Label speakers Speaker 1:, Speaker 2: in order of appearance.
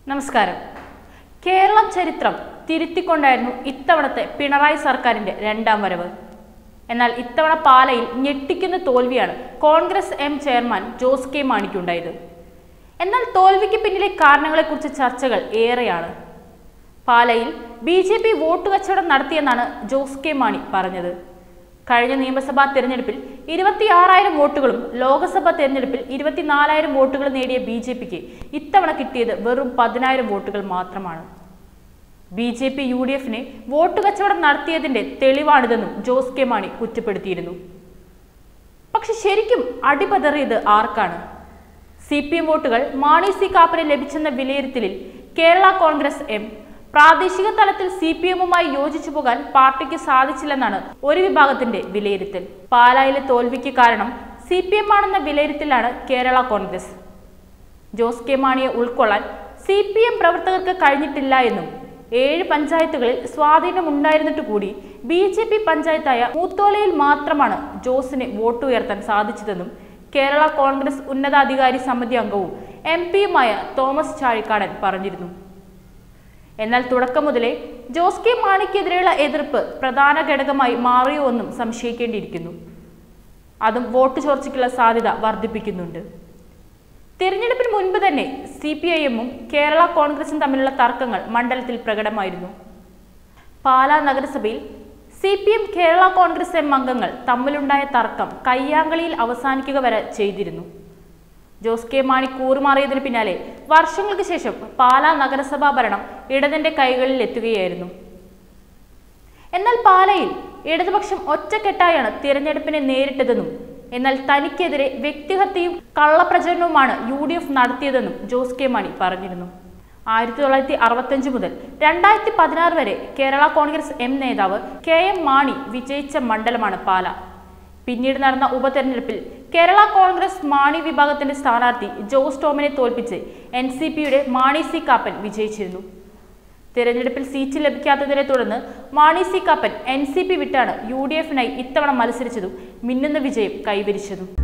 Speaker 1: നമസ്കാരം കേരളം ചരിത്രം തിരുത്തിക്കൊണ്ടായിരുന്നു ഇത്തവണത്തെ പിണറായി സർക്കാരിന്റെ രണ്ടാം വരവ് എന്നാൽ ഇത്തവണ പാലയിൽ ഞെട്ടിക്കുന്ന തോൽവിയാണ് Congress M chairman Jose K മാണിക്കുണ്ടായത് എന്നാൽ തോൽവിക്ക് പിന്നിലെ കാരണങ്ങളെക്കുറിച്ച് ചർച്ചകൾ ഏറെയാണ് പാലയിൽ ബി ജെ പി വോട്ട് കച്ചവടം നടത്തിയെന്നാണ് ജോസ് കെ മാണി പറഞ്ഞത് കഴിഞ്ഞ നിയമസഭാ തെരഞ്ഞെടുപ്പിൽ ഇരുപത്തിയാറായിരം വോട്ടുകളും ലോക്സഭാ തെരഞ്ഞെടുപ്പിൽ ഇരുപത്തിനാലായിരം വോട്ടുകൾ നേടിയ ബി ജെ പിക്ക് ഇത്തവണ കിട്ടിയത് വെറും പതിനായിരം വോട്ടുകൾ മാത്രമാണ് B J P U D എഫിനെ വോട്ട് കച്ചവടം നടത്തിയതിന്റെ തെളിവാണിതെന്നും ജോസ് കെ മാണി കുറ്റപ്പെടുത്തിയിരുന്നു പക്ഷെ ശരിക്കും അടിപതറിയത് ആർക്കാണ് സി പി എം വോട്ടുകൾ മാണി സി കാപ്പന് ലഭിച്ചെന്ന വിലയിരുത്തലിൽ കേരള കോൺഗ്രസ് എം പ്രാദേശിക തലത്തിൽ സി പി എമ്മുമായി യോജിച്ചു പോകാൻ പാർട്ടിക്ക് സാധിച്ചില്ലെന്നാണ് ഒരു വിഭാഗത്തിന്റെ വിലയിരുത്തൽ പാലായിലെ തോൽവിക്ക് കാരണം സി പി എം ആണെന്ന വിലയിരുത്തലാണ് കേരള കോൺഗ്രസ് ജോസ് കെ മാണിയെ ഉൾക്കൊള്ളാൻ സി പി എം പ്രവർത്തകർക്ക് കഴിഞ്ഞിട്ടില്ല എന്നും ഏഴ് പഞ്ചായത്തുകളിൽ സ്വാധീനമുണ്ടായിരുന്നിട്ട് കൂടി ബി ജെ പി പഞ്ചായത്തായ മൂത്തോലയിൽ മാത്രമാണ് ജോസിന് വോട്ട് ഉയർത്താൻ സാധിച്ചതെന്നും കേരള കോൺഗ്രസ് ഉന്നതാധികാരി സമിതി അംഗവും എം പിയുമായ തോമസ് ചാഴിക്കാടൻ പറഞ്ഞിരുന്നു എന്നാൽ തുടക്കം മുതലേ ജോസ് കെ മാണിക്കെതിരെയുള്ള എതിർപ്പ് പ്രധാന ഘടകമായി മാറിയോ എന്നും സംശയിക്കേണ്ടിയിരിക്കുന്നു അതും വോട്ട് ചോർച്ചയ്ക്കുള്ള സാധ്യത വർദ്ധിപ്പിക്കുന്നുണ്ട് തിരഞ്ഞെടുപ്പിന് മുൻപ് തന്നെ സി പി ഐ എമ്മും കേരള കോൺഗ്രസും തമ്മിലുള്ള തർക്കങ്ങൾ മണ്ഡലത്തിൽ പ്രകടമായിരുന്നു പാലാ നഗരസഭയിൽ C P M Kerala Congress M അംഗങ്ങൾ തമ്മിലുണ്ടായ തർക്കം കയ്യാങ്കളിയിൽ അവസാനിക്കുക വരെ ചെയ്തിരുന്നു ജോസ് കെ മാണി കൂറുമാറിയതിന് പിന്നാലെ വർഷങ്ങൾക്ക് ശേഷം പാലാ നഗരസഭാ ഭരണം ഇടതിന്റെ കൈകളിൽ എത്തുകയായിരുന്നു എന്നാൽ പാലയിൽ ഇടതുപക്ഷം ഒറ്റക്കെട്ടായാണ് തിരഞ്ഞെടുപ്പിനെ നേരിട്ടതെന്നും എന്നാൽ തനിക്കെതിരെ വ്യക്തിഹത്യയും കള്ളപ്രചരണവുമാണ് യു ഡി എഫ് നടത്തിയതെന്നും ജോസ് കെ മാണി പറഞ്ഞിരുന്നു ആയിരത്തി തൊള്ളായിരത്തി അറുപത്തഞ്ച് മുതൽ രണ്ടായിരത്തി പതിനാറ് വരെ കേരള കോൺഗ്രസ് എം നേതാവ് കെ എം മാണി വിജയിച്ച മണ്ഡലമാണ് പാല പിന്നീട് നടന്ന ഉപതെരഞ്ഞെടുപ്പിൽ കേരള കോൺഗ്രസ് മാണി വിഭാഗത്തിന്റെ സ്ഥാനാർത്ഥി ജോസ് ടോമിനെ തോൽപ്പിച്ച് എൻ സി പിയുടെ മാണി സി കാപ്പൻ വിജയിച്ചിരുന്നു തിരഞ്ഞെടുപ്പിൽ സീറ്റ് ലഭിക്കാത്തതിനെ തുടർന്ന് Mani C Kappan N C P വിട്ടാണ് യു ഡി എഫിനായി ഇത്തവണ മത്സരിച്ചതും മിന്നുന്ന വിജയം കൈവരിച്ചതും